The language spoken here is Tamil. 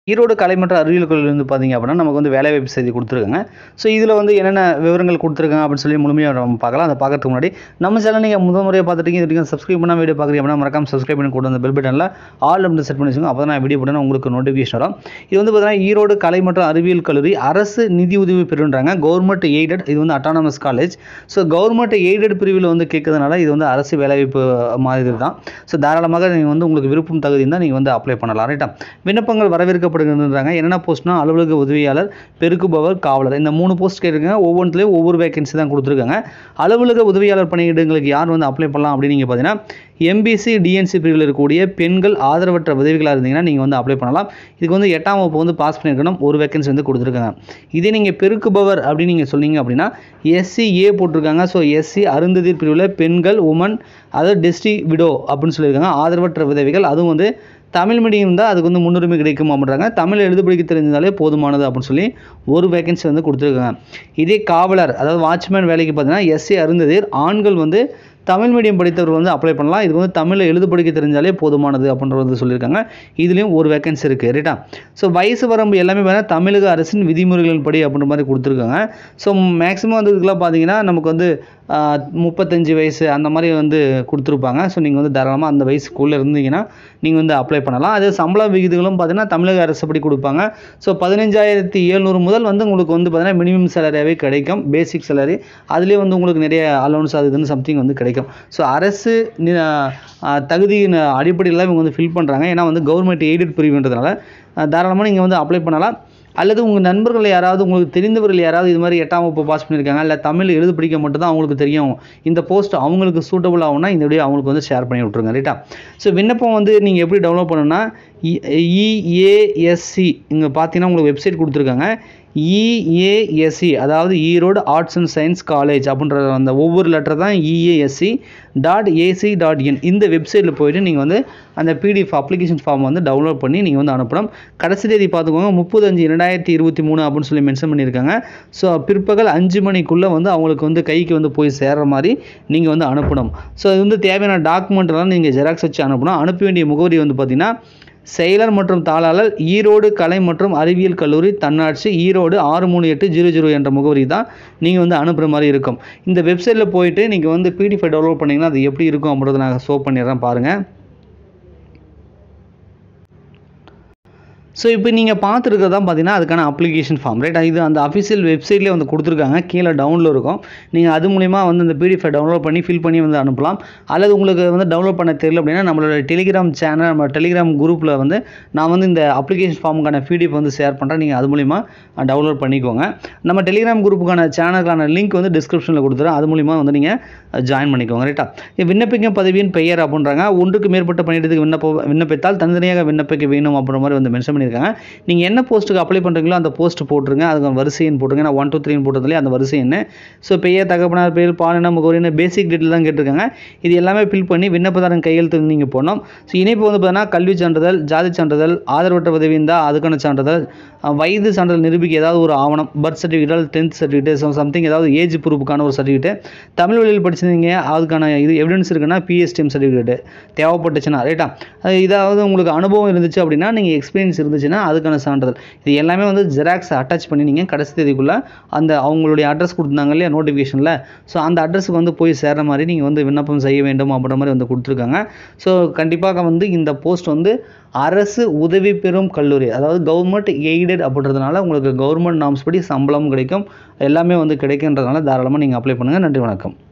ஈரோடு கலை மற்றும் அறிவியல் கல்லூரி வந்து பார்த்தீங்க அப்படின்னா நமக்கு வந்து வேலைவாய்ப்பு செய்தி கொடுத்துருக்காங்க ஸோ இதில் வந்து என்னென்ன விவரங்கள் கொடுத்துருக்காங்க அப்படின்னு சொல்லி முழுமையாக நம்ம பார்க்கலாம் அதை பார்க்கறதுக்கு முன்னாடி நம்ம சேனல் நீங்கள் முதல் முறையாக பார்த்துட்டீங்க இது வரைக்கும் சப்ஸ்கிரைப் பண்ணால் வீடியோ பார்க்குறீங்க அப்படின்னா மறக்காம சப்ஸ்கிரைப் பண்ணி கூட அந்த பெல் பட்டனில் ஆல் அப்படின்னு செட் பண்ணி வச்சுக்கோங்க அப்போ தான் நான் வீடியோ போட்டேன்னா உங்களுக்கு நோட்டிஃபிகேஷன் வரும் இது வந்து பார்த்தீங்கன்னா ஈரோடு கலை மற்றும் அறிவியல் கல்லூரி அரசு நிதி உதவி பெறுன்றாங்க கவர்மெண்ட் எய்டட் இது வந்து autonomous college so government aided பிரிவில் வந்து கேட்கறதுனால இது வந்து அரசு வேலைவாய்ப்பு மாதிரி தான் ஸோ தாராளமாக நீங்கள் வந்து உங்களுக்கு விருப்பம் தகுதி இருந்தால் நீங்கள் வந்து அப்ளை பண்ணலாம் ரைட்டா விண்ணப்பங்கள் வரவேற்கப்படுகின்றன என்னென்ன போஸ்ட்னா அலுவலக உதவியாளர் பெருக்குபவர் காவலர் இந்த மூணு போஸ்ட் கேட்டிருக்காங்க ஒவ்வொன்றுலையும் ஒவ்வொரு வேகன்சி தான் கொடுத்துருக்காங்க அலுவலக உதவியாளர் பணியிடங்களுக்கு யார் வந்து அப்ளை பண்ணலாம் அப்படின்னு நீங்கள் பார்த்தீங்கன்னா எம்பிசி டிஎன்சி பிரிவில் இருக்கக்கூடிய பெண்கள் ஆதரவற்ற உதவிகளாக இருந்தீங்கன்னா நீங்கள் வந்து அப்ளை பண்ணலாம் இதுக்கு வந்து எட்டாம் வகுப்பு வந்து பாஸ் பண்ணியிருக்கணும் ஒரு வேகன்சி வந்து கொடுத்துருக்காங்க இதே நீங்கள் பெருக்குபவர் அப்படின்னு நீங்கள் சொன்னீங்க அப்படின்னா எஸ்சி ஏ போட்டிருக்காங்க ஸோ எஸ்சி அருந்ததிர் பிரிவில் பெண்கள் உமன் அதாவது டெஸ்டி விடோ அப்படின்னு சொல்லியிருக்காங்க ஆதரவற்ற உதவிகள் அதுவும் வந்து தமிழ் மீடியம் இருந்தால் அதுக்கு வந்து முன்னுரிமை கிடைக்கும் அப்படின்றாங்க தமிழ் எழுத படிக்க தெரிஞ்சாலே போதுமானது அப்படின்னு சொல்லி ஒரு வேகன்சி வந்து கொடுத்துருக்காங்க இதே காவலர் அதாவது வாட்ச்மேன் வேலைக்கு பார்த்தீங்கன்னா எஸ்சி அருந்ததிர் ஆண்கள் வந்து தமிழ் மீடியம் படித்தவர் வந்து அப்ளை பண்ணலாம் இது வந்து தமிழில் எழுத படிக்க தெரிஞ்சாலே போதுமானது அப்படின்றது வந்து சொல்லியிருக்காங்க இதுலேயும் ஒரு வேகன்சி இருக்குது ரைட்டா ஸோ வயசு வரம்பு எல்லாமே பார்த்தீங்கன்னா தமிழக அரசின் விதிமுறைகளின் படி அப்படின்ற மாதிரி கொடுத்துருக்காங்க ஸோ மேக்ஸிமம் வந்து இதுக்கெல்லாம் பார்த்தீங்கன்னா நமக்கு வந்து ஆஹ், முப்பத்தஞ்சு வயசு அந்த மாதிரி வந்து கொடுத்துருப்பாங்க ஸோ நீங்கள் வந்து தாராளமாக அந்த வயசுக்குள்ளே இருந்தீங்கன்னா நீங்கள் வந்து அப்ளை பண்ணலாம் அதே சம்பள விகிதங்களும் பார்த்தீங்கன்னா தமிழக அரசு படி கொடுப்பாங்க ஸோ பதினஞ்சாயிரத்தி எழுநூறு முதல் வந்து உங்களுக்கு வந்து பார்த்தீங்கன்னா மினிமம் சேலரியாகவே கிடைக்கும் பேசிக் சேலரி அதுலேயே வந்து உங்களுக்கு நிறைய அலௌன்ஸ் அது இதுன்னு சம்திங் வந்து கிடைக்கும் ஸோ அரசு நி- ஆஹ், தகுதியின் அடிப்படையில் இவங்க வந்து ஃபில் பண்ணுறாங்க ஏன்னா வந்து கவர்மெண்ட் எய்டட் பிரிவுன்றதுனால தாராளமாக நீங்கள் வந்து அப்ளை பண்ணலாம் அல்லது உங்கள் நண்பர்கள் யாராவது உங்களுக்கு தெரிந்தவர்கள் யாராவது இது மாதிரி எட்டாம் வகுப்பு பாஸ் பண்ணியிருக்காங்க இல்லை தமிழ் எழுத படிக்க மட்டும் தான் அவங்களுக்கு தெரியும் இந்த போஸ்ட் அவங்களுக்கு சூட்டபுள் ஆகும்னா இந்த வீடியோ அவங்களுக்கு வந்து ஷேர் பண்ணி விட்ருங்க ரைட்டா ஸோ விண்ணப்பம் வந்து நீங்கள் எப்படி டவுன்லோட் பண்ணணும்னா இஏஎஸ்சி இங்கே பார்த்தீங்கன்னா உங்களுக்கு வெப்சைட் கொடுத்துருக்காங்க இஏஎஸ்சி அதாவது Erode arts and science college அப்படின்ற அந்த ஒவ்வொரு லெட்டர் தான் EASC dot ac dot in இந்த வெப்சைட்டில் போயிட்டு நீங்கள் வந்து அந்த பிடிஎஃப் அப்ளிகேஷன் ஃபார்ம் வந்து டவுன்லோட் பண்ணி நீங்கள் வந்து அனுப்பணும் கடைசி தேதி பார்த்துக்கோங்க முப்பது அஞ்சு ரெண்டாயிரத்தி இருபத்தி மூணு அப்படின்னு சொல்லி மென்ஷன் பண்ணியிருக்காங்க ஸோ பிற்பகல் அஞ்சு மணிக்குள்ளே வந்து அவங்களுக்கு வந்து கைக்கு வந்து போய் சேர்ற மாதிரி நீங்கள் வந்து அனுப்பணும் ஸோ இது வந்து தேவையான டாக்குமெண்ட் எல்லாம் நீங்கள் ஜெராக்ஸ் வச்சு அனுப்பணும் அனுப்ப வேண்டிய முகவரி வந்து பார்த்தீங்கன்னா செயலர் மற்றும் தாளாளர் ஈரோடு கலை மற்றும் அறிவியல் கல்லூரி தன்னாட்சி ஈரோடு ஆறு மூணு எட்டு ஜீரோ ஜீரோ என்ற முகவரி தான் நீங்கள் வந்து அனுப்புகிற மாதிரி இருக்கும் இந்த வெப்சைட்டில் போயிட்டு நீங்கள் வந்து பிடிஎஃப் டவுன்லோட் பண்ணிங்கன்னா அது எப்படி இருக்கும் அப்படின்றத நான் ஷோ பண்ணிடுறேன் பாருங்கள் ஸோ இப்போ நீங்கள் பார்த்துருக்கிறது தான் பார்த்தீங்கன்னா அதுக்கான அப்ளிகேஷன் ஃபார்ம் ரைட் இது அந்த அஃபிஷியல் வெப்சைட்லேயே வந்து கொடுத்துருக்காங்க கீழே டவுனில் இருக்கும் நீங்கள் அது மூலிமா வந்து இந்த பிடிஎஃப் டவுன்லோட் பண்ணி ஃபில் பண்ணி வந்து அனுப்பலாம் அல்லது உங்களுக்கு வந்து டவுன்லோட் பண்ண தெரியல அப்படின்னா நம்மளோட டெலிகிராம் சேனல் நம்ம டெலிகிராம் குரூப்பில் வந்து நான் வந்து இந்த அப்ளிகேஷன் ஃபார்முக்கான பிடிஎஃப் வந்து ஷேர் பண்ணுறேன் நீங்கள் அது மூலிமா டவுன்லோட் பண்ணிக்கோங்க நம்ம டெலிகிராம் குரூப்புக்கான சேனலுக்கான லிங்க் வந்து டிஸ்கிரிப்ஷனில் கொடுத்துறேன் அது மூலிமா வந்து நீங்கள் ஜாயின் பண்ணிக்கோங்க ரைட்டா விண்ணப்பிக்கும் பதவியின் பெயர் அப்படின்றாங்க ஒன்றுக்கு மேற்பட்ட பணியிடத்துக்கு விண்ணப்ப விண்ணப்பித்தால் தனித்தனியாக விண்ணப்பிக்க வேணும் அப்படின்ற மாதிரி வந்து மென்ஷன் பண்ணியிருக்காங்க நீங்கள் என்ன போஸ்ட்டுக்கு அப்ளை பண்ணுறீங்களோ அந்த போஸ்ட் போட்டுருங்க அதுக்கு வரிசை எண் போட்டுருங்க நான் ஒன் டூ த்ரீன்னு போட்டதுலேயே அந்த வரிசை என்ன ஸோ பெயர் தகப்பனார் பெயர் பாலின முகவரின்னு பேசிக் டீட்டெயில் தான் கேட்டிருக்காங்க இது எல்லாமே ஃபில் பண்ணி விண்ணப்பதாரன் கையெழுத்து நீங்கள் போடணும் ஸோ இணைப்பு வந்து பார்த்தீங்கன்னா கல்வி சான்றிதழ் ஜாதி சான்றிதழ் ஆதரவற்ற உதவி இருந்தால் அதுக்கான சான்றிதழ் அஹ் வயது சான்றிதழ் நிரூபிக்க ஏதாவது ஒரு ஆவணம் birth certificate tenth certificate something ஏதாவது ஏஜ் ப்ரூஃபுக்கான ஒரு சர்டிஃபிகேட் தமிழ் வழியில் படிச்சிருந்தீங்க அதுக்கான இது எவிடன்ஸ் இருக்குன்னா பிஎஸ்டிஎம் சர்டிஃபிகேட் தேவைப்பட்டுச்சுன்னா ரைட்டா அது இதாவது உங்களுக்கு அனுபவம் இருந்துச்சு அப்படின்னா நீங்கள் எக்ஸ்பீரியன்ஸ் இருந்துச்சுன்னா அதுக்கான சான்றிதழ் இது எல்லாமே வந்து ஜெராக்ஸ் அட்டாச் பண்ணி நீங்கள் கடைசி தேதிக்குள்ளே அந்த அவங்களுடைய அட்ரஸ் கொடுத்துருந்தாங்க இல்லையா நோட்டிஃபிகேஷனில் ஸோ அந்த அட்ரஸுக்கு வந்து போய் சேர்ற மாதிரி நீங்கள் வந்து விண்ணப்பம் செய்ய வேண்டும் அப்படின்ற மாதிரி வந்து கொடுத்துருக்காங்க ஸோ கண்டிப்பாக வந்து இந்த போஸ்ட் வந்து அரசு உதவி பெறும் கல்லூரி அதாவது கவர்மெண்ட் எய்டட் அப்படின்றதுனால உங்களுக்கு கவர்மெண்ட் நாம்ஸ் படி சம்பளம் கிடைக்கும் எல்லாமே வந்து கிடைக்குன்றதுனால தாராளமாக நீங்கள் அப்ளை பண்ணுங்கள் நன்றி வணக்கம்